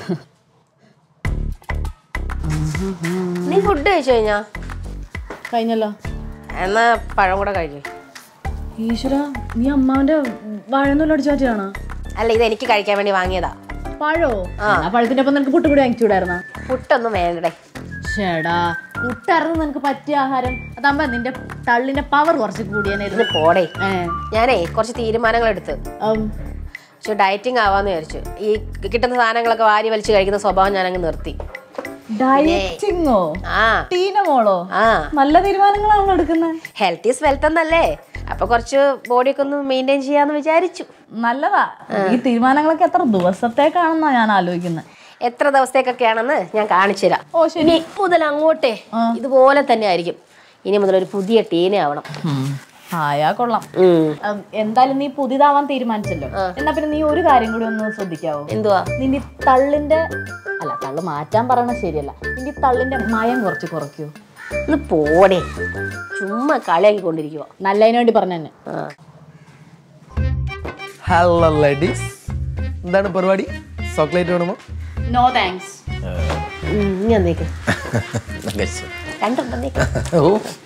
നീ ഫുഡ് കഴിച്ചു കഴിഞ്ഞാ കഴിഞ്ഞല്ലോ എന്നാ പഴം കൂടെ കഴിച്ചു ഈശ്വര നീ അമ്മാവന്റെ വാഴന്നൂല് അടിച്ചു മാറ്റിയാണോ അല്ല ഇത് എനിക്ക് കഴിക്കാൻ വേണ്ടി വാങ്ങിയതാ പഴോ ആ പഴത്തിന്റെ ഒപ്പം നിനക്ക് പുട്ടുകൂടി വാങ്ങിച്ചൂടായിരുന്ന പുട്ടൊന്നും വേണ്ടടേ ചേടാ പുട്ടായിരുന്നു നിനക്ക് പറ്റിയ ആഹാരം അതാകുമ്പോ നിന്റെ തള്ളിന്റെ പവർ കുറച്ച് ഇത് കൂടിയാനായിരുന്നു പോടേ ഏ ഞാനേ കുറച്ച് തീരുമാനങ്ങൾ എടുത്ത് ഉം. പക്ഷെ ഡയറ്റിംഗ് ആവാന്ന് വിചാരിച്ചു ഈ കിട്ടുന്ന സാധനങ്ങളൊക്കെ വാരി വലിച്ച് കഴിക്കുന്ന സ്വഭാവം ഞാനങ്ങ് നിർത്തി ഡയറ്റിങ്ങോ ആ ടീന മോളോ ആ നല്ല തീരുമാനങ്ങളാണല്ലോ എടുക്കുന്നത് ഹെൽത്ത് ഈസ് വെൽത്ത് എന്നല്ലേ അപ്പൊ കുറച്ച് ബോഡിയൊക്കെ ഒന്ന് മെയിൻറ്റെയിൻ ചെയ്യാന്ന് വിചാരിച്ചു നല്ലതാ ഈ തീരുമാനങ്ങളൊക്കെ എത്ര ദിവസത്തേക്കാണെന്നാ ഞാൻ ആലോചിക്കുന്നത് എത്ര ദിവസത്തേക്കൊക്കെയാണെന്ന് ഞാൻ കാണിച്ചു തരാം ഓ ശരി ഇനി മുതൽ അങ്ങോട്ടേ ഇതുപോലെ തന്നെ ആയിരിക്കും ഇനി മുതൽ ഒരു പുതിയ ടീന ആവണം ആയാ കൊള്ളാം ഉം. ഉം, എന്തായാലും നീ പുതിയതാവാൻ തീരുമാനിച്ചല്ലോ എന്നാ പിന്നെ നീ ഒരു കാര്യം കൂടി ഒന്ന് ശ്രദ്ധിക്കാവോ എന്തുവാ നിന്റെ ഈ തള്ളിന്റെ അല്ല തള്ളു മാറ്റാൻ പറയണത് ശരിയല്ല നിന്റെ ഈ തള്ളിന്റെ മയം കുറച്ച് കുറയ്ക്കൂ ഒന്ന് പോടേ ചുമ്മാ കളിയാക്കിക്കൊണ്ടിരിക്കുവോ നല്ലതിന് വേണ്ടി പറഞ്ഞു തന്നെ ആ ഹലോ ലേഡീസ് എന്താണ് പരിപാടി ചോക്ലേറ്റ് വേണമോ നോ താങ്ക്സ് ഉം, ഇനി എന്നേക്ക് രണ്ടെണ്ണേക്ക് ഓ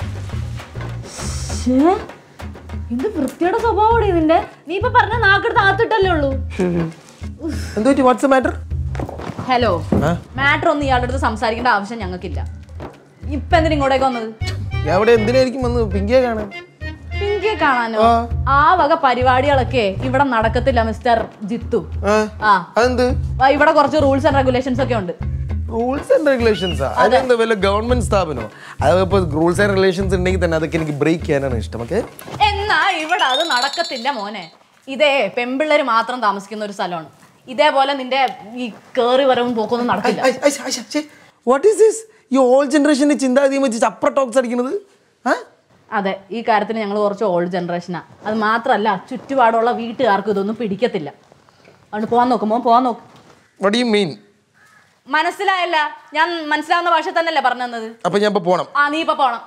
എന്ത് വൃത്തിയുടെ സ്വഭാവമാണ് ഇതിന്റെ നീ ഇപ്പൊ പറഞ്ഞ നാക്കെടുത്ത് ആത്തിട്ടല്ലേ ഉള്ളൂ എന്ത് പറ്റി വാട്സ് മാറ്റർ ഹലോ ആ? മാറ്റർ ഒന്നും ഇയാളുടെ അടുത്ത് സംസാരിക്കേണ്ട ആവശ്യം ഞങ്ങൾക്കില്ല ഇപ്പൊ എന്തിനാ ഇങ്ങോട്ടേക്ക് വന്നത് ഞാൻ അവിടെ എന്തിനായിരിക്കും വന്ന് പിങ്കിയെ കാണാൻ പിങ്കിയെ കാണാനോ ആ. ആ വക പരിപാടികളൊക്കെ ഇവിടെ നടക്കത്തില്ല മിസ്റ്റർ ജിത്തു ആ, ആ അതെന്ത് ആ, ഇവിടെ കുറച്ച് റൂൾസ് ആൻഡ് റെഗുലേഷൻസ് ഒക്കെ ഉണ്ട് റൂൾസ് ആൻഡ് റെഗുലേഷൻസാ അതെന്താ വല്ല ഗവൺമെന്റ് സ്ഥാപനമോ അതിപ്പോ റൂൾസ് ആൻഡ് റെഗുലേഷൻസ് ഉണ്ടെങ്കിൽ തന്നെ അതൊക്കെ എനിക്ക് ബ്രേക്ക് ചെയ്യാനാണ് ഇഷ്ടം ഓക്കെ എന്നാ ഇവിടെ അത് നടക്കത്തില്ല മോനെ ഇതേ പെമ്പിള്ളേര് മാത്രം താമസിക്കുന്ന ഒരു സ്ഥലമാണ് ഇതേപോലെ നിന്റെ ഈ കേറി വരവും പോക്കൊന്നും നടക്കില്ല വാട്ട് ഈസ് ദിസ് ഈ ഓൾ ജനറേഷന്റെ ചിന്താഗതിയും വെച്ച് ചപ്ര ടോക്സ് അടിക്കുന്നത് ആ അതെ ഈ കാര്യത്തിൽ ഞങ്ങൾ കുറച്ച് ഓൾഡ് ജനറേഷനാ അത് മാത്രമല്ല ചുറ്റുപാടുള്ള വീട്ടുകാർക്കും ഇതൊന്നും പിടിക്കത്തില്ല അതുകൊണ്ട് പോവാൻ നോക്കും മോൻ പോവാൻ നോക്കും വട്ട് യു മീൻ മനസ്സിലായല്ല ഞാൻ മനസ്സിലാവുന്ന ഭാഷ തന്നെയല്ലേ പറഞ്ഞു തന്നത് അപ്പൊ ഞാൻ ഇപ്പൊ പോണം ആ നീ ഇപ്പൊ പോണം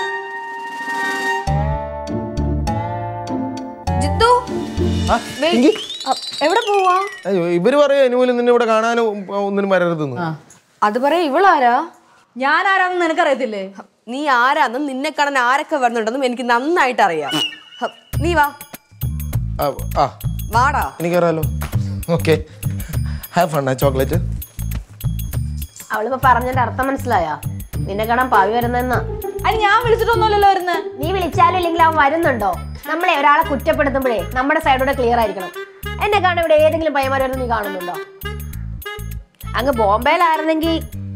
ജിത്തു ആ, പിങ്കി? എവിടെ പോവാ അയ്യോ ഇവര് പറയാ ഇനിമൂലം നിന്നെ ഇവിടെ കാണാനോ ഉം, ഒന്നിനും വരരുതെന്ന് ആ അത് പറയാ ഇവളാരാ ഞാൻ ആരാന്ന് നിനക്കറിയത്തില്ലേ നീ ആരാന്നും നിന്നെ കാണാൻ ആരൊക്കെ വരുന്നുണ്ടെന്നും എനിക്ക് നന്നായിട്ട് അറിയാം ഹ, നീ വാ ആ, ആ വാടാ എനിക്കറിയാലോ ഓക്കെ ഹാവ് ഫൺ ആ ചോക്ലേറ്റ് അവളിപ്പോ പറഞ്ഞതിന്റെ അർത്ഥം മനസ്സിലായാ നിന്നെ കാണാൻ പാവി വരുന്നെന്നാ അതിന് ഞാൻ വിളിച്ചിട്ടൊന്നുമല്ലല്ലോ വരുന്നത് നീ വിളിച്ചാലും ഇല്ലെങ്കിൽ അവൻ വരുന്നുണ്ടോ നമ്മളെ ഒരാളെ കുറ്റപ്പെടുത്തുമ്പോഴേ നമ്മുടെ സൈഡോടെ ക്ലിയർ ആയിരിക്കണം എന്നെ കാണാൻ ഇവിടെ ഏതെങ്കിലും പയ്യന്മാർ വരുന്ന നീ കാണുന്നുണ്ടോ അങ്ങ് ബോംബെയിലായിരുന്നെങ്കിൽ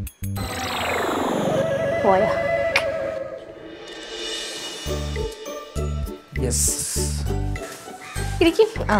പോയാ യെസ് ഇരിക്കും ആ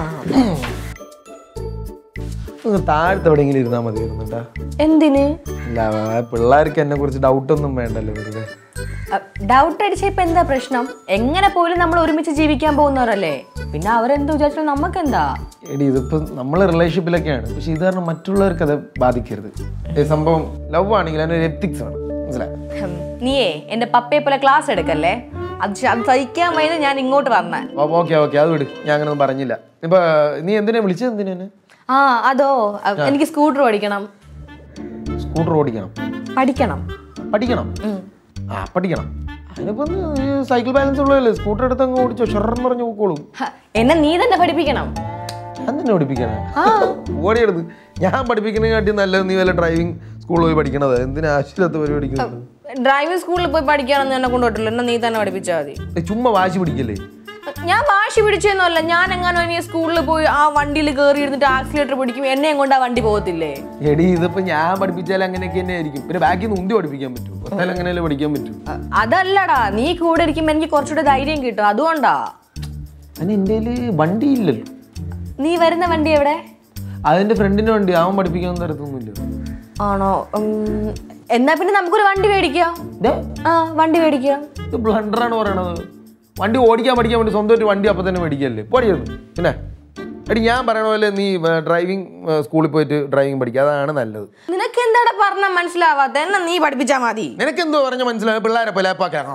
താഴത്ത് എവിടെയെങ്കിലും ഇരുന്നാ മതി ഇരുന്നിട്ടാ എന്തിന് ഇല്ല ആ പിള്ളേർക്ക് എന്നെ കുറിച്ച് ഡൗട്ട് ഒന്നും വേണ്ടല്ലോ വെറുതെ ഡൗട്ട് അടിച്ച ഇപ്പൊ എന്താ പ്രശ്നം എങ്ങനെ പോലും നമ്മൾ ഒരുമിച്ച് ജീവിക്കാൻ പോകുന്നവരല്ലേ പിന്നെ അവരെന്ത് വിചാരിച്ചാലും നമുക്കെന്താ എടി ഇതിപ്പോ നമ്മൾ റിലേഷൻഷിപ്പിലൊക്കെയാണ് പക്ഷെ ഇത് കാരണം മറ്റുള്ളവർക്ക് അത് ബാധിക്കരുത് ഈ സംഭവം ലവ് ആണെങ്കിൽ അതിനൊരു എത്തിക്സ് ആണ് മനസ്സിലായോ ഹും, നീയേ എന്റെ പപ്പയെ പോലെ ക്ലാസ് എടുക്കല്ലേ അത് ശ- അത് സഹിക്കാൻ വയ്യത് ഞാൻ ഇങ്ങോട്ട് പറഞ്ഞ ഓക്കെ ഓക്കെ അത് വിട് ഞാൻ അങ്ങനെ ഒന്നും പറഞ്ഞില്ല ഇപ്പൊ നീ എന്തിനാ വിളിച്ചത് എന്തിനാ എന്നെ ആ അതോ അ- എനിക്ക് സ്കൂട്ടർ ഓടിക്കണം സ്കൂട്ടർ ഓടിക്കണം പഠിക്കണം പഠിക്കണം ആ പഠിക്കണം അതിനിപ്പോ സൈക്കിൾ ബാലൻസ് ഉള്ളതല്ലേ സ്കൂട്ടർ എടുത്ത് അങ്ങ് ഓടിച്ചോ ഷെറം പറഞ്ഞു പോക്കോളൂ ഹ, എന്നെ നീ തന്നെ പഠിപ്പിക്കണം ഞാൻ തന്നെ പഠിപ്പിക്കാനാ ഓടിയെടുത്ത് ഞാൻ പഠിപ്പിക്കുന്നതിനെക്കാട്ടി നല്ലത് നീ വല്ല ഡ്രൈവിംഗ് സ്കൂളിൽ പോയി പഠിക്കണത് എന്തിനാ ആവശ്യമില്ലാത്ത പരിപാടി പഠിക്കുന്നത് ഡ്രൈവിംഗ് സ്കൂളിൽ പോയി പഠിക്കാനൊന്നും എന്നെ കൊണ്ടുപോയിട്ടില്ല എന്നെ നീ തന്നെ പഠിപ്പിച്ചാൽ മതി ഏയ് ചുമ്മാ വാശി പിടിക്കല്ലേ ഞാൻ വാശി പിടിച്ചൊന്നുമല്ല ഞാൻ എങ്ങാനും ഇനി സ്കൂളിൽ പോയി ആ വണ്ടിയിൽ കയറി ഇരുന്നിട്ട് ആക്സിലേറ്റർ പിടിക്കും എന്നെയും കൊണ്ട് ആ വണ്ടി പോകത്തില്ലേ എടി ഇതിപ്പോ ഞാൻ പഠിപ്പിച്ചാൽ അങ്ങനെയൊക്കെ തന്നെ ആയിരിക്കും പിന്നെ ബാക്കിൽ നിന്ന് ഉന്തി പഠിപ്പിക്കാൻ പറ്റും ഒത്താൽ അങ്ങനെയല്ലേ പഠിക്കാൻ പറ്റൂ അ- അതല്ലടാ നീ കൂടെ ഇരിക്കുമ്പോ എനിക്ക് കുറച്ചുകൂടെ ധൈര്യം കിട്ടും അതുകൊണ്ടാ അതിന് എൻ്റെ വണ്ടി ഇല്ലല്ലോ നീ വരുന്ന വണ്ടി എവിടെ അതിന്റെ ഫ്രണ്ടിന്റെ വണ്ടി അവൻ പഠിപ്പിക്കാൻ തരത്തൊന്നുമില്ല ആണോ ഉം, എന്നാ പിന്നെ നമുക്കൊരു വണ്ടി മേടിക്കാം ദേ, ആ വണ്ടി മേടിക്കാം ഇത് ബ്ലണ്ടറാണ് പറയണത് വണ്ടി ഓടിക്കാൻ പഠിക്കാൻ വേണ്ടി സ്വന്തമായിട്ട് വണ്ടി അപ്പം തന്നെ മേടിക്കല്ലേ പൊടിയത് പിന്നെ എടി ഞാൻ പറയണ പോലെ നീ ഡ്രൈവിംഗ് സ്കൂളിൽ പോയിട്ട് ഡ്രൈവിംഗ് പഠിക്കുക അതാണ് നല്ലത് നിനക്ക് എന്താടാ പറഞ്ഞ മനസ്സിലാവാത്ത എന്നെ നീ പഠിപ്പിച്ചാ മതി നിനക്കെന്തോ പറഞ്ഞ മനസ്സിലായ പിള്ളേരെ പോലെ അപ്പാക്കാൻ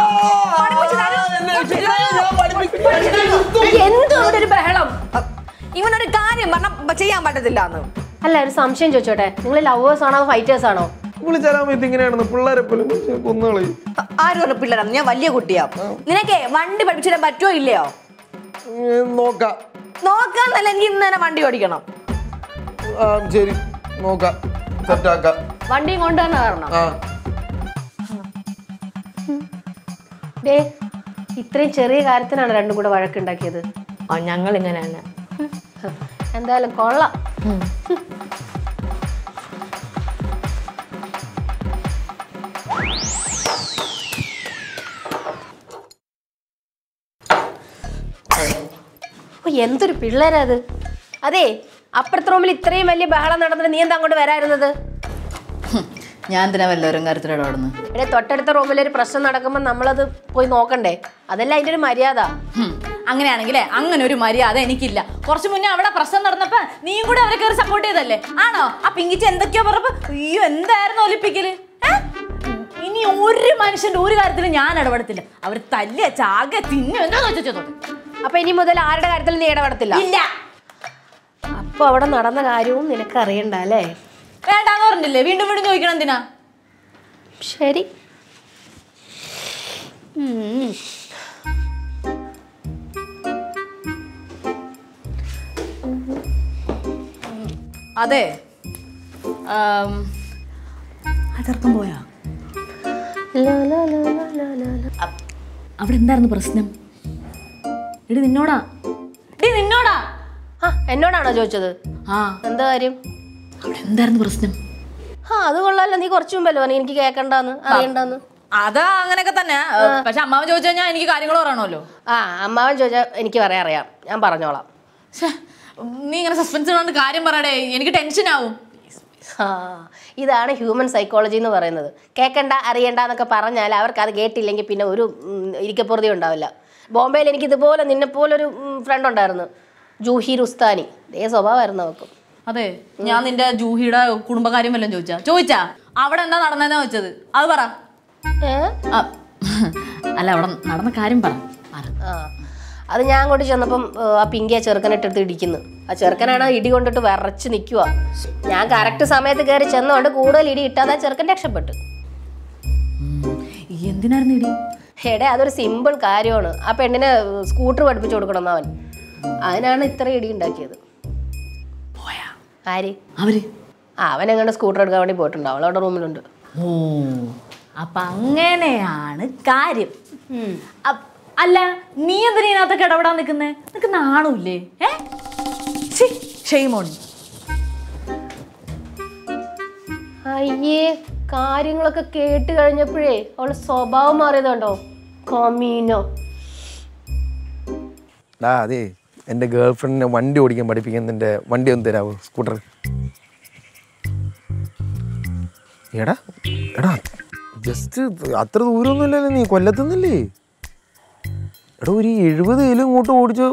എന്തോ അവിടെ ഒരു ബഹളം ഇവനൊരു കാര്യം പറഞ്ഞ ചെയ്യാൻ പറ്റത്തില്ല എന്ന് അല്ല ഒരു സംശയം ചോദിച്ചോട്ടെ നിങ്ങൾ ലവേഴ്സ് ആണോ ഫൈറ്റേഴ്സ് ആണോ പുള്ളി ചില സമയത്ത് ഇങ്ങനെയാണെന്ന് പിള്ളേരെ പോലും കൊന്നുകളി ആരും പറഞ്ഞ പിള്ളേരാണ് ഞാൻ വലിയ കുട്ടിയാ നിനക്കേ വണ്ടി പഠിപ്പിച്ചിടാൻ പറ്റുമോ ഇല്ലയോ നോക്കാം നോക്കാന്നല്ല എനിക്ക് ഇന്ന് തന്നെ വണ്ടി ഓടിക്കണം ആ ശരി നോക്കാം സെറ്റാക്കാം വണ്ടിയും കൊണ്ട് തന്നെ വരണം ആ ഡേ ഇത്രയും ചെറിയ കാര്യത്തിനാണ് രണ്ടും കൂടെ വഴക്കുണ്ടാക്കിയത് ആ ഞങ്ങൾ ഇങ്ങനെ തന്നെ എന്തായാലും കൊള്ളാം ഓ, എന്തൊരു പിള്ളേരാ അത് അതെ അപ്പുറത്തെ റൂമിൽ ഇത്രയും വലിയ ബഹളം നടന്നിട്ട് നീ എന്താ അങ്ങോട്ട് വരായിരുന്നത് ഹും, ഞാൻ എന്തിനാ വല്ലവരും കാര്യത്തിൽ ഇടപെടുന്നത് ഇവിടെ തൊട്ടടുത്ത റൂമിൽ ഒരു പ്രശ്നം നടക്കുമ്പോൾ നമ്മളത് പോയി നോക്കണ്ടേ അതല്ല അതിന്റെ ഒരു മര്യാദ ഹും, അങ്ങനെയാണെങ്കിലേ അങ്ങനെ ഒരു മര്യാദ എനിക്കില്ല കുറച്ച് മുന്നേ അവിടെ പ്രശ്നം നടന്നപ്പോ നീയും കൂടെ അവരെ കയറി സപ്പോർട്ട് ചെയ്തല്ലേ ആണോ ആ പിങ്കിച്ച് എന്തൊക്കെയോ പറഞ്ഞപ്പോ അയ്യോ എന്തായിരുന്നു ഒലിപ്പിക്കല് ഏ? ഇനി ഒരു മനുഷ്യന്റെ ഒരു കാര്യത്തിലും ഞാൻ ഇടപെടത്തില്ല അവർ തല്ലിയ ചാക തിന്നു എന്താ വെച്ചോ അപ്പൊ ഇനി മുതൽ ആരുടെ കാര്യത്തിൽ നീ ഇടപെടത്തില്ല ഇല്ല അപ്പൊ അവിടെ നടന്ന കാര്യവും നിനക്ക് അറിയണ്ട അല്ലേ വേണ്ടാന്ന് പറഞ്ഞില്ലേ വീണ്ടും വീണ്ടും ചോദിക്കണം എന്തിനാ ശരി അതെ ആം, ആ ചെറുക്കം പോയാ അ- അവിടെ എന്തായിരുന്നു പ്രശ്നം എടി നിന്നോടാ എടി നിന്നോടാ ആ എന്നോടാണോ ചോദിച്ചത് ആ എന്താ കാര്യം അവിടെ എന്തായിരുന്നു പ്രശ്നം ആ അത് കൊള്ളാലോ നീ കുറച്ചു മുമ്പല്ലോ പറഞ്ഞു എനിക്ക് കേക്കണ്ടാന്ന് അറിയണ്ടാന്ന് അതാ അങ്ങനെയൊക്കെ തന്നെ പക്ഷെ അമ്മാവൻ ചോദിച്ചു കഴിഞ്ഞാൽ എനിക്ക് കാര്യങ്ങൾ പറയണമല്ലോ ആ അമ്മാവൻ ചോദിച്ചാൽ എനിക്ക് പറയാൻ അറിയാം ഞാൻ പറഞ്ഞോളാം ശ്ശെ, നീ ഇങ്ങനെ സസ്പെൻസ് കൊണ്ട് കാര്യം പറയടേ എനിക്ക് ടെൻഷൻ ആവും ആ ഇതാണ് ഹ്യൂമൻ സൈക്കോളജി എന്ന് പറയുന്നത് കേൾക്കണ്ട അറിയണ്ട എന്നൊക്കെ പറഞ്ഞാൽ അവർക്ക് അത് കേട്ടില്ലെങ്കിൽ പിന്നെ ഒരു ഉം, ഇരിക്കപ്പുറതി ഉണ്ടാവില്ല ബോംബെയിൽ എനിക്ക് ഇതുപോലെ നിന്നെ പോലെ ഒരു ഫ്രണ്ട് ഉണ്ടായിരുന്നു ജൂഹി റുസ്താനി ഇതേ സ്വഭാവമായിരുന്നു അവക്കും അതെ ഞാൻ നിന്റെ ജൂഹിയുടെ കുടുംബകാര്യം വല്ലതും ചോദിച്ചാ ചോദിച്ചാ അവിടെ എന്താ നടന്നതെന്നാ വെച്ചത് അത് പറ ഏ ആ, അല്ല അവിടെ നടന്ന കാര്യം പറ പറ. ആ അത് ഞാൻ അങ്ങോട്ട് ചെന്നപ്പം ഏ, ആ പിങ്കിയ ചെറുക്കനിട്ടെടുത്ത് ഇടിക്കുന്നു ആ ചെറുക്കനാണ് ഇടി കൊണ്ടിട്ട് വിറച്ച് നിൽക്കുക ഞാൻ കറക്റ്റ് സമയത്ത് കയറി ചെന്നുകൊണ്ട് കൂടുതൽ ഇടി ഇട്ടാതെ ആ ചെറുക്കൻ രക്ഷപ്പെട്ടു ഈ എന്തിനായിരുന്നു ഇടി എടേ അതൊരു സിമ്പിൾ കാര്യമാണ് ആ പെണ്ണിന് സ്കൂട്ടർ പഠിപ്പിച്ചു കൊടുക്കണം അവൻ അതിനാണ് ഇത്ര ഇടി ഉണ്ടാക്കിയത് പോയാ ആര് അവര് ആ അവൻ എങ്ങനെ സ്കൂട്ടർ എടുക്കാൻ വേണ്ടി പോയിട്ടുണ്ട് അവളവിടെ റൂമിലുണ്ട് ഓ അപ്പൊ അങ്ങനെയാണ് കാര്യം അപ്പ്- അല്ല നീ എന്തിനാ ഇതിനകത്തൊക്കെ ഇടപെടാൻ നിൽക്കുന്നേ നിനക്ക് നാണമില്ലേ ഏ ഷെയ്മോൺ അയ്യേ കാര്യങ്ങളൊക്കെ കേട്ട് കഴിഞ്ഞപ്പോഴേ അവള് സ്വഭാവം മാറിയതുണ്ടോ കമീനോ ഡാ അതെ എൻ്റെ ഗേൾ ഫ്രണ്ടിനെ വണ്ടി ഓടിക്കാൻ പഠിപ്പിക്കുന്നതിൻ്റെ വണ്ടി ഒന്ന് തരാമോ സ്കൂട്ടർ എടാ എടാ ജസ്റ്റ് അത്ര ദൂരമൊന്നുമില്ലല്ലോ നീ കൊല്ലത്തുനിന്നല്ലേ എടാ ഒരു എഴുപത് കിലോ ഇങ്ങോട്ട് ഓടിച്ച്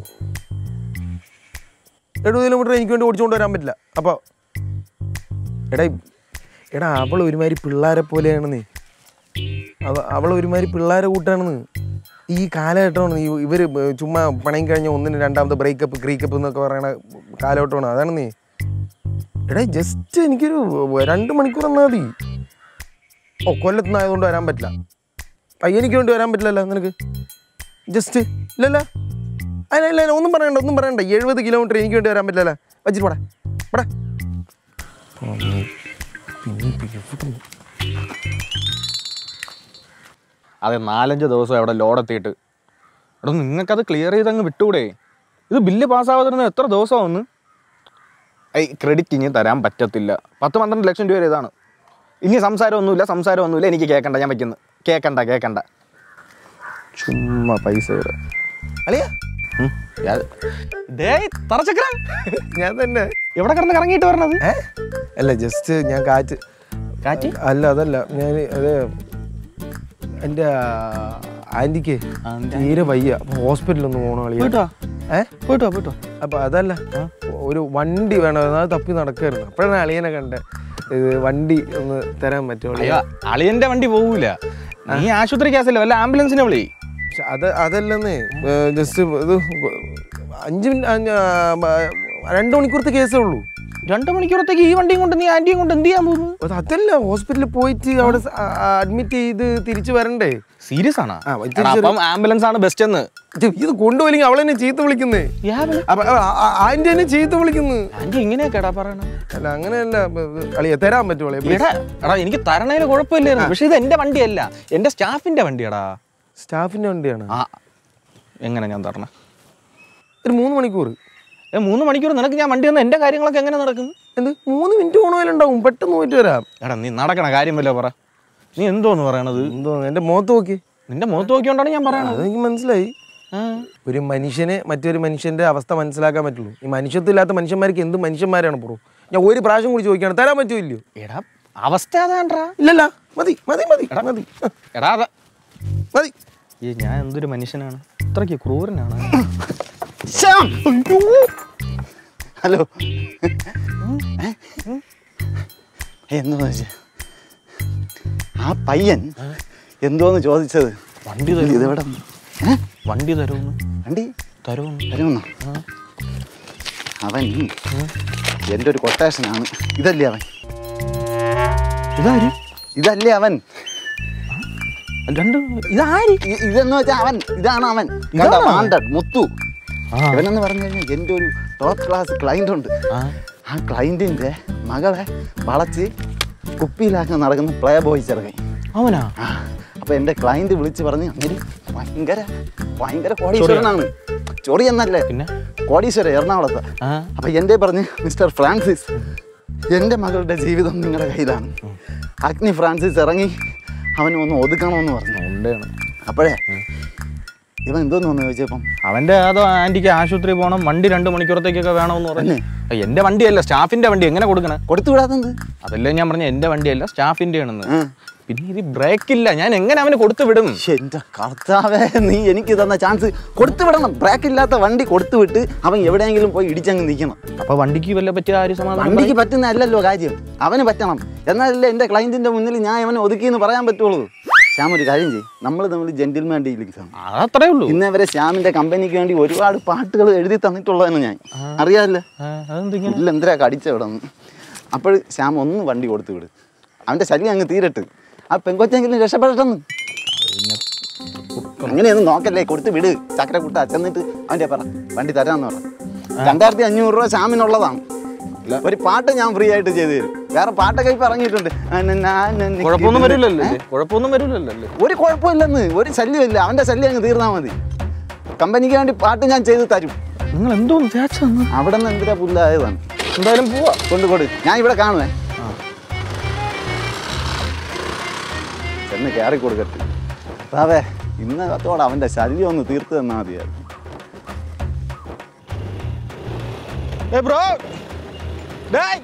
എഴുപത് കിലോമീറ്റർ എനിക്ക് വേണ്ടി ഓടിച്ചുകൊണ്ട് വരാൻ പറ്റില്ല അപ്പോൾ എടാ എടാ അവൾ ഒരുമാതിരി പിള്ളേരെ പോലെയാണ് നീ അവ അവൾ ഒരുമാതിരി പിള്ളേരെ കൂട്ടാണെന്ന് ഈ കാലഘട്ടമാണ് ഈ ഇവർ ചുമ്മാ പണയും കഴിഞ്ഞ ഒന്നിന് രണ്ടാമത്തെ ബ്രേക്കപ്പ് ക്രീക്കപ്പ് എന്നൊക്കെ പറയണ കാലഘട്ടമാണ് അതാണ് നീ എടാ ജസ്റ്റ് എനിക്കൊരു രണ്ട് മണിക്കൂർ എന്നാൽ മതി ഓ കൊല്ലത്തുനിന്നായതുകൊണ്ട് വരാൻ പറ്റില്ല ആ എനിക്ക് വേണ്ടി വരാൻ പറ്റില്ലല്ലോ നിനക്ക് ജസ്റ്റ് ഇല്ലല്ലോ അല്ല ഇല്ല ഇല്ല ഒന്നും പറയണ്ട ഒന്നും പറയണ്ട എഴുപത് കിലോമീറ്റർ എനിക്ക് വേണ്ടി വരാൻ പറ്റില്ലല്ലോ വച്ചിട്ട് പോടാ പോടാ പിന്നെ ഇപ്പൊ എവിടെ അതെ നാലഞ്ച് ദിവസം അവിടെ ലോഡെത്തിയിട്ട് എടാ നിങ്ങൾക്കത് ക്ലിയർ ചെയ്ത് അങ്ങ് വിട്ടൂടെ ഇത് ബില്ല് പാസ്സാവാതിരുന്ന എത്ര ദിവസമാവുന്നു ഐ ക്രെഡിറ്റ് ഇനി തരാൻ പറ്റത്തില്ല പത്ത് പന്ത്രണ്ട് ലക്ഷം രൂപ വരെ ഇതാണ് ഇനി സംസാരമൊന്നുമില്ല സംസാരമൊന്നുമില്ല എനിക്ക് കേൾക്കണ്ട ഞാൻ വയ്ക്കുന്നു കേൾക്കണ്ട കേൾക്കണ്ട ചുമ്മാ പൈസ തരാം. അളിയാ ഉം. ഞാൻ- ഡേയ്, തറച്ചക്രം ഞാൻ തന്നെ എവിടെ കിടന്ന് കറങ്ങിയിട്ട് വരണത് ഏ അല്ല ജസ്റ്റ് ഞാൻ കാറ്റ് കാറ്റ്? അല്ല അതല്ല ഞാൻ അത് എൻ്റെ ആൻറ്റിക്ക് തീരെ വയ്യ അപ്പൊ ഹോസ്പിറ്റലിൽ ഒന്ന് പോകണം കളിയാ പോയിട്ടോ ഏ പോയിട്ടോ പോയിട്ടോ അപ്പൊ അതല്ല ഒരു വണ്ടി വേണം അത് തപ്പി നടക്കായിരുന്നു അപ്പോഴാണ് അളിയനെ കണ്ടേ ഇത് വണ്ടി ഒന്ന് തരാൻ പറ്റുമോ അയ്യോ അളിയന്റെ വണ്ടി പോകൂല നീ ആശുപത്രി കേസല്ലേ വല്ല ആംബുലൻസിനെ വിളി പക്ഷെ അത് അതല്ലെന്നേ ജസ്റ്റ് ഇത് അഞ്ച് മിനിറ്റ് രണ്ട് മണിക്കൂറത്തെ കേസേ ഉള്ളൂ രണ്ട് മണിക്കൂറത്തേക്ക് ഈ വണ്ടിയും കൊണ്ട് നീ ആന്റിയും കൊണ്ട് എന്ത് ചെയ്യാൻ പോകുന്നു അത് അതല്ല ഹോസ്പിറ്റലിൽ പോയിട്ട് അവിടെ അഡ്മിറ്റ് ചെയ്ത് തിരിച്ചു വരണ്ടേ സീരിയസ് ആണോ ആ, ഇത് എടാ, അപ്പം ആംബുലൻസ് ആണ് ബെസ്റ്റ് എന്ന് ഇത് ഇത് കൊണ്ടുപോയില്ലെങ്കിൽ അവളെന്നെ ചീത്ത വിളിക്കുന്നേ അപ്പൊ ആന്റി എന്നെ ചീത്ത വിളിക്കുന്നു ആന്റി ഇങ്ങനെയൊക്കെ എടാ പറയണ അല്ല അങ്ങനെയല്ല അളിയ തരാൻ പറ്റുള്ളേ എടാ എടാ എനിക്ക് തരണേന് കുഴപ്പമില്ലായിരുന്നു പക്ഷെ ഇത് എന്റെ വണ്ടിയല്ല എന്റെ സ്റ്റാഫിന്റെ വണ്ടിയാടാ സ്റ്റാഫിന്റെ വണ്ടിയാണ് ആ എങ്ങനെ ഞാൻ തരണ ഒരു മൂന്ന് മണിക്കൂർ ഏ മൂന്ന് മണിക്കൂർ നിനക്ക് ഞാൻ വണ്ടി തന്ന എന്റെ കാര്യങ്ങളൊക്കെ എങ്ങനെ നടക്കും എന്ത് മൂന്ന് മിനിറ്റ് പോണവരുണ്ടാവും പെട്ടെന്ന് പോയിട്ട് വരാം എടാ നീ നടക്കണ കാര്യം വല്ലോ പറ നീ എന്തോന്ന് പറയണത് എന്തോ എന്റെ മുഖത്ത് നോക്കി നിന്റെ മുഖത്ത് നോക്കിയോണ്ടാണ് ഞാൻ പറയണത് അതെനിക്ക് മനസ്സിലായി ആ. ഒരു മനുഷ്യനെ മറ്റൊരു മനുഷ്യന്റെ അവസ്ഥ മനസ്സിലാക്കാൻ പറ്റുള്ളൂ ഈ മനുഷ്യത്വമില്ലാത്ത മനുഷ്യന്മാർക്ക് എന്ത് മനുഷ്യന്മാരാണ് പുറു ഞാൻ ഒരു പ്രാവശ്യം കൂടി ചോദിക്കുകയാണ് തരാൻ പറ്റൂല്ലോ എടാ അവസ്ഥ അതാണ്ടാ ഇല്ലല്ല മതി മതി മതി മതി ആ, എടാ അതാ മതി ഈ ഞാൻ എന്തൊരു മനുഷ്യനാണ് ഇത്രയ്ക്ക് ക്രൂരനാണ് ശ്യാം ഹലോ എന്തോന്ന് വെച്ചാ ആ പയ്യൻ എന്തോന്ന് ചോദിച്ചത് വണ്ടി തരുമോ ഇതെവിടെ ഏ? വണ്ടി തരുമെന്ന് വണ്ടി തരുമെന്ന് വരുമെന്നോ അവൻ എൻ്റെ ഒരു കൊട്ടേഷനാണ് ഇതല്ലേ അവൻ ഇതാര് ഇതല്ലേ അവൻ രണ്ട് ഇതാര് ഇ- ഇതെന്ന് വെച്ചാൽ അവൻ ഇതാണ് അവൻ കണ്ടോ വാണ്ടഡ് മുത്തു ഇവനെന്ന് പറഞ്ഞു കഴിഞ്ഞാൽ എൻ്റെ ഒരു ടോപ്പ് ക്ലാസ് ക്ലൈൻ്റ് ഉണ്ട് ആ ക്ലൈൻറ്റിൻ്റെ മകളെ വളച്ച് കുപ്പിയിലാക്കാൻ നടക്കുന്ന പ്ലേ ബോയ് ചെറുകൻ അവനാ ആ, അപ്പൊ എന്റെ ക്ലയന്റ് വിളിച്ച് പറഞ്ഞ് അങ്ങനെ ഭയങ്കര ഭയങ്കര കോടീശ്വരനാണ് ചൊറി എന്നല്ലേ പിന്നെ? കോടീശ്വരൻ എറണാകുളത്ത് ആ. അപ്പൊ എന്റെ പറഞ്ഞ് മിസ്റ്റർ ഫ്രാൻസിസ് എന്റെ മകളുടെ ജീവിതം നിങ്ങളുടെ കയ്യിലാണ് അഗ്നി ഫ്രാൻസിസ് ഇറങ്ങി അവനെ ഒന്ന് ഒതുക്കണമെന്ന് പറഞ്ഞു ഉണ്ടേണ് അപ്പോഴേ ഇവൻ എന്തോന്ന് വന്നു ചോദിച്ചപ്പം അവന്റെ അതോ ആന്റിക്ക് ആശുപത്രി പോകണം വണ്ടി രണ്ട് മണിക്കൂറത്തേക്കൊക്കെ വേണമെന്ന് പറഞ്ഞു തന്നെ? എന്റെ വണ്ടിയല്ല സ്റ്റാഫിന്റെ വണ്ടി എങ്ങനെ കൊടുക്കണേ കൊടുത്തു വിടാത്തത് അതല്ലേ ഞാൻ പറഞ്ഞ എന്റെ വണ്ടിയല്ല സ്റ്റാഫിന്റെ ആണെന്ന് ആ. പിന്നെ ഇത് ബ്രേക്ക് ഇല്ല ഞാൻ എങ്ങനെ അവന് കൊടുത്തു വിടും എന്റെ കർത്താവേ നീ എനിക്ക് തന്ന ചാൻസ് കൊടുത്തു വിടണം ബ്രേക്ക് ഇല്ലാത്ത വണ്ടി കൊടുത്തു വിട്ട് അവൻ എവിടെയെങ്കിലും പോയി ഇടിച്ചങ്ങ് നിൽക്കണം അപ്പൊ വണ്ടിക്ക് വല്ല പറ്റിയ ആര് സമാധാനം വണ്ടിക്ക് പറ്റുന്ന അല്ലല്ലോ കാര്യം അവന് പറ്റണം എന്നാലല്ലേ എൻ്റെ ക്ലയൻറ്റിൻ്റെ മുന്നിൽ ഞാൻ അവനെ ഒതുക്കിയെന്ന് പറയാൻ പറ്റുള്ളൂ ശ്യാം ഒരു കാര്യം ചെയ്യും നമ്മൾ തമ്മിൽ ജെന്റിൽമാൻ ഡീലിങ്സാണ് അതത്രേ ഉള്ളൂ ഇന്നേ വരെ ശ്യാമിൻ്റെ കമ്പനിക്ക് വേണ്ടി ഒരുപാട് പാട്ടുകൾ എഴുതി തന്നിട്ടുള്ളതാണ് ഞാൻ അറിയാമല്ലോ ആ, അതെന്തിങ്ങനെ ഇല്ല എന്തിനാ കടിച്ച ഇവിടെ നിന്ന് അപ്പോൾ ശ്യാം ഒന്ന് വണ്ടി കൊടുത്തു വിട് അവൻ്റെ ശല്യം അങ്ങ് തീരട്ട് ആ പെങ്കൊച്ചെങ്കിലും രക്ഷപ്പെടട്ടെന്ന് അങ്ങനെയൊന്നും നോക്കല്ലേ കൊടുത്ത് വിട് ചക്കരക്കുട്ട ചെന്നിട്ട് അവൻ്റെ പറ വണ്ടി തരാന്ന് പറ രണ്ടായിരത്തി അഞ്ഞൂറ് രൂപ ശ്യാമിനുള്ളതാണ് ഒരു പാട്ട് ഞാൻ ഫ്രീ ആയിട്ട് ചെയ്തു തരും വേറെ പാട്ടൊക്കെ ഇപ്പൊ ഇറങ്ങിയിട്ടുണ്ട് കുഴപ്പമൊന്നും വരില്ലല്ലോ അല്ലേ? കുഴപ്പമൊന്നും വരില്ലല്ലോ അല്ലേ? ഒരു കുഴപ്പമില്ലെന്ന് ഒരു ശല്യമില്ല അവന്റെ ശല്യം അങ്ങ് തീർന്നാൽ മതി കമ്പനിക്ക് വേണ്ടി പാട്ട് ഞാൻ ചെയ്ത് തരും നിങ്ങൾ എന്തോന്ന് തേച്ചെന്ന് അവിടെ നിന്ന് എന്തിനാ പുല്ലായതാണ് എന്തായാലും പോവാ കൊണ്ട് കൊടു ഞാൻ ഇവിടെ കാണുവേ ചെന്ന് കയറി കൊടുക്കട്ടെ അതാവേ ഇന്നകത്തോടെ അവന്റെ ശല്യം ഒന്ന് തീർത്ത് തന്നാൽ മതിയായിരുന്നു ഏ ബ്രോ ഡേയ്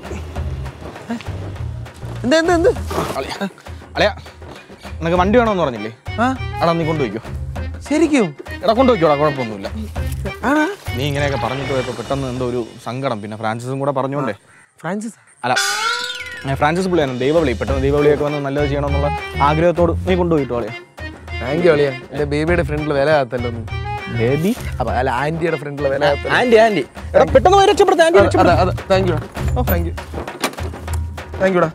എന്ത് എന്ത് എന്ത് അളിയാ അളിയാ നിനക്ക് വണ്ടി വേണമെന്ന് പറഞ്ഞില്ലേ ആ എടാ നീ കൊണ്ടുപോയിക്കോ ശരിക്കും എടാ കൊണ്ടുപോയിക്കോടാ കുഴപ്പമൊന്നുമില്ല ആണാ നീ ഇങ്ങനെയൊക്കെ പറഞ്ഞിട്ട് പോയപ്പോൾ പെട്ടെന്ന് എന്തോ ഒരു സങ്കടം പിന്നെ ഫ്രാൻസിസും കൂടെ പറഞ്ഞോണ്ടേ ഫ്രാൻസിസ് അല്ല ഏ, ഫ്രാൻസിസ് പുള്ളിയാണ് ദൈവവിളി പെട്ടെന്ന് ദൈവവിളിയൊക്കെ വന്ന് നല്ലത് ചെയ്യണമെന്നുള്ള ആഗ്രഹത്തോട് നീ കൊണ്ടുപോയിട്ടോ അളിയാ താങ്ക് യു അളിയ എൻ്റെ ബേബിയുടെ ഫ്രണ്ടിൽ വില കാത്തല്ലോ ഒന്ന് ബേബി അപ്പൊ അല്ല ആന്റിയുടെ ഫ്രണ്ടിൽ വില കാത്തല്ലോ ആന്റി ആന്റി എടാ പെട്ടെന്ന് പോയി രക്ഷപ്പെടുത്ത ആന്റി അതെ അതെ താങ്ക് യു ഓ താങ്ക് യു താങ്ക് യുടാ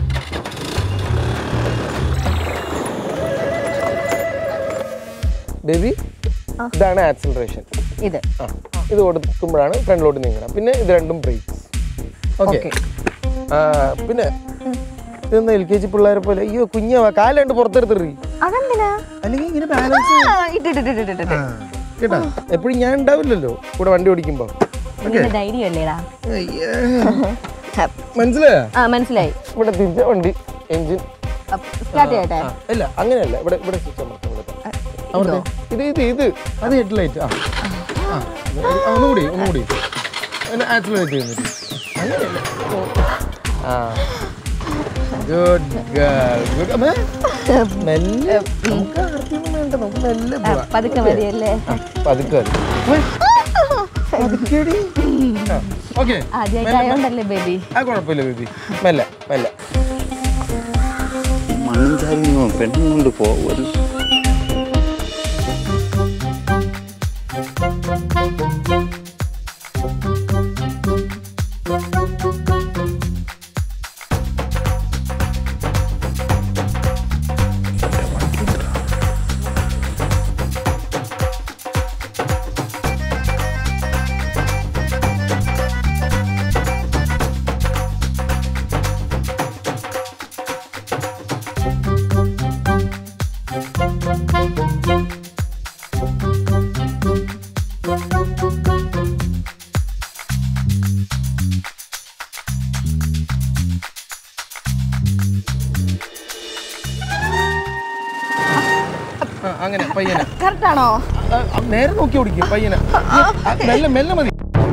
ബേബി ഇതാണ് ആക്സിലറേഷൻ ഇത് ആ ഇത് കൊടുക്കുമ്പോഴാണ് ഫ്രണ്ടിലോട്ട് നീങ്ങണം പിന്നെ ഇത് രണ്ടും ബ്രേക്സ് ഓക്കെ പിന്നെ ഇതൊന്നും എൽ കെ ജി പിള്ളേരെ പോലെ അയ്യോ കുഞ്ഞാ കാലുണ്ട് പുറത്തെടുത്തിറി അതെന്തിനാ അല്ലെങ്കിൽ ഇങ്ങനെ ബാലൻസ് ആ, ഇട്ട് ഇട്ട് ഇട്ട് ഇട്ട് ഇട്ട്. കേട്ടാ എപ്പോഴും ഞാൻ ഉണ്ടാവില്ലല്ലോ കൂടെ വണ്ടി ഓടിക്കുമ്പോ നിന്റെ ധൈര്യം അല്ലേടാ മനസ്സിലായോ ആ മനസ്സിലായി ഇവിടെ തിരിച്ച വണ്ടി എഞ്ചിൻ സ്റ്റാർട്ട് ചെയ്യട്ടെ അല്ല അങ്ങനെയല്ല ഇവിടെ ഇവിടെ സ്വിച്ച് അമർത്താം ഇവിടെ അമർത്താം. ഇത് ഇത് ഇത് അത് ഹെഡ് ലൈറ്റ് ആ ആ ഇത് ഒരു- ആ, ഒന്നുകൂടി ഒന്നുകൂടി ആക്സിലറേറ്റ് ചെയ്യുന്നിട്ട് അങ്ങനെയല്ല ഓ. ആ ഗുഡ് ഗേൾ ഗുഡ് അമ്മേ മെല്ലെ നമുക്ക് ആർത്തിയൊന്നും വേണ്ട നമുക്ക് മെല്ലെ ആ, പോവാം പതുക്കെ മതിയല്ലേ പതുക്കെ പതുക്കെടി ഓക്കെ ആദ്യമായിട്ടായോണ്ടല്ലേ ബേബി ആ കുഴപ്പമില്ല ബേബി മെല്ലെ മെല്ലെ മണ്ണും ചാരിയും പെണ്ണും കൊണ്ട് പോകുമല്ലോ ആ, അങ്ങനെ പയ്യനെ കറക്റ്റ് ആണോ ആ, ആ, നേരെ നോക്കി ഓടിക്കുക പയ്യനെ ആ, മെല്ലെ മെല്ലെ മതി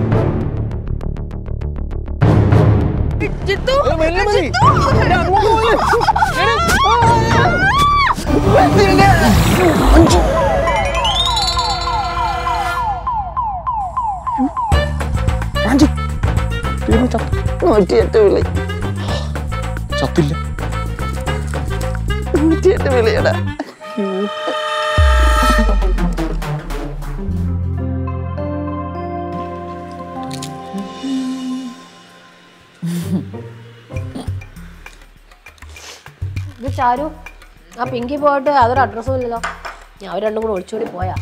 ജിത്തു ആ, മെല്ലെ മതി എടാ, അങ്ങോട്ട് പോയി. എടാ, ആ, ആ, ആ. ഇതിന്റെ- അഞ്ചു. അഞ്ചു. തീർന്നു ചത്തു. നൂറ്റിയെട്ട് വിളി ചത്തില്ല നൂറ്റിയെട്ട് വിളിയടാ ഇത് ചാരു ആ പിങ്കി പോയിട്ട് അതൊരു അഡ്രസ്സും ഇല്ലല്ലോ ഞാൻ അവർ രണ്ടും കൂടെ ഒളിച്ചോടി പോയാ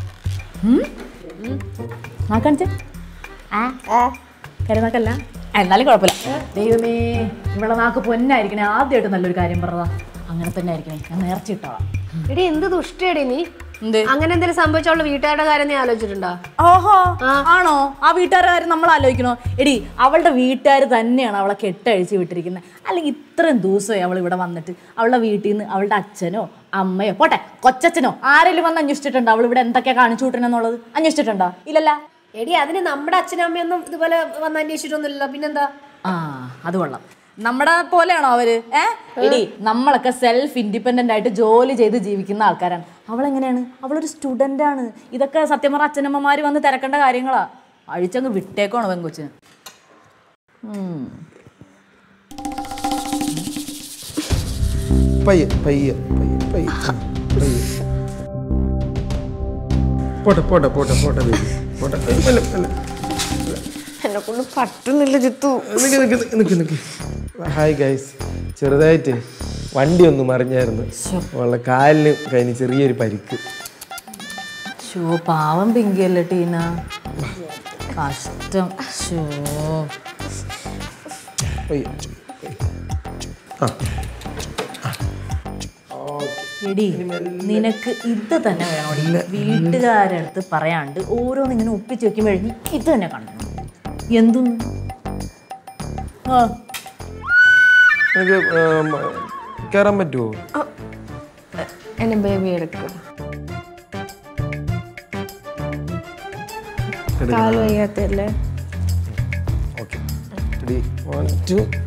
ആ കാണിച്ചേ ആ കരുനാക്കല്ല എന്നാലും കുഴപ്പമില്ല ദൈവമേ ഇവിടെ നാക്ക് പൊന്നായിരിക്കണേ ആദ്യമായിട്ട് നല്ലൊരു കാര്യം പറഞ്ഞതാ അങ്ങനെ തന്നെ ആയിരിക്കണേ ഞാൻ നേർച്ചിട്ടോളാം എടി എന്ത് ദുഷ്ടയടി നീ എന്ത് അങ്ങനെ എന്തെങ്കിലും സംഭവിച്ചോളൂ വീട്ടുകാരുടെ കാര്യം നീ ആലോചിച്ചിട്ടുണ്ടോ ഓഹോ ആണോ ആ വീട്ടുകാരുടെ കാര്യം നമ്മൾ ആലോചിക്കണോ എടി അവളുടെ വീട്ടുകാർ തന്നെയാണ് അവളെ കെട്ടഴിച്ച് വിട്ടിരിക്കുന്നത് അല്ലെങ്കിൽ ഇത്രയും ദിവസമായി അവൾ ഇവിടെ വന്നിട്ട് അവളുടെ വീട്ടിൽ നിന്ന് അവളുടെ അച്ഛനോ അമ്മയോ പോട്ടെ കൊച്ചച്ഛനോ ആരെങ്കിലും വന്ന് അന്വേഷിച്ചിട്ടുണ്ടോ അവൾ ഇവിടെ എന്തൊക്കെയാ കാണിച്ചു വിട്ടണെന്നുള്ളത് അന്വേഷിച്ചിട്ടുണ്ടോ ഇല്ലല്ല എടി അതിന് നമ്മുടെ അച്ഛനും അമ്മയൊന്നും ഇതുപോലെ വന്ന് അന്വേഷിച്ചിട്ടൊന്നുമില്ലല്ലോ പിന്നെന്താ ആ അത് കൊള്ളാം നമ്മുടെ പോലെയാണോ അവര് ഏ എടി നമ്മളൊക്കെ സെൽഫ് ഇൻഡിപെൻഡന്റ് ആയിട്ട് ജോലി ചെയ്ത് ജീവിക്കുന്ന ആൾക്കാരാണ് അവളെങ്ങനെയാണ് അവളൊരു സ്റ്റുഡൻ്റ് ആണ് ഇതൊക്കെ സത്യം പറഞ്ഞ അച്ഛനമ്മമാര് വന്ന് തിരക്കേണ്ട കാര്യങ്ങളാ അഴിച്ചങ്ങ് വിട്ടേക്കോണോ പെങ്കൊച്ചിന് ഉം. പയ്യെ പയ്യെ പയ്യെ പയ്യെ ആ, പയ്യെ പോട്ടെ പോട്ടെ പോട്ടെ പോട്ടെ baby. പോട്ടെ ഏയ്, മെല്ലെ, മെല്ലെ. എന്നെ കൊണ്ട് പറ്റുന്നില്ല ജിത്തു നിക്ക് നിക്ക് നിക്ക് നിക്ക് നിക്ക് ഹായ് ഗൈസ് ചെറുതായിട്ട് വണ്ടി ഒന്ന് മറിഞ്ഞായിരുന്നു അവളുടെ കാലിന് കഴിഞ്ഞ് ചെറിയൊരു പരിക്ക് ശോ പാവം പിങ്കിയല്ലേ ടീന കഷ്ടം ശോ പയ്യെ ആ എടി നിനക്ക് ഇത് തന്നെ വേണോടി വീട്ടുകാരുടെ അടുത്ത് പറയാണ്ട് ഓരോന്ന് ഇങ്ങനെ ഒപ്പിച്ച് വെക്കുമ്പോഴേ ഇത് തന്നെ കണ്ടു എന്തൊന്ന് ആ എനിക്ക് കയറാൻ പറ്റുമോ എന്നെ ബേബി എടുക്കുക കാല് വയ്യാത്തല്ലേ ഓക്കെ വൺ ടു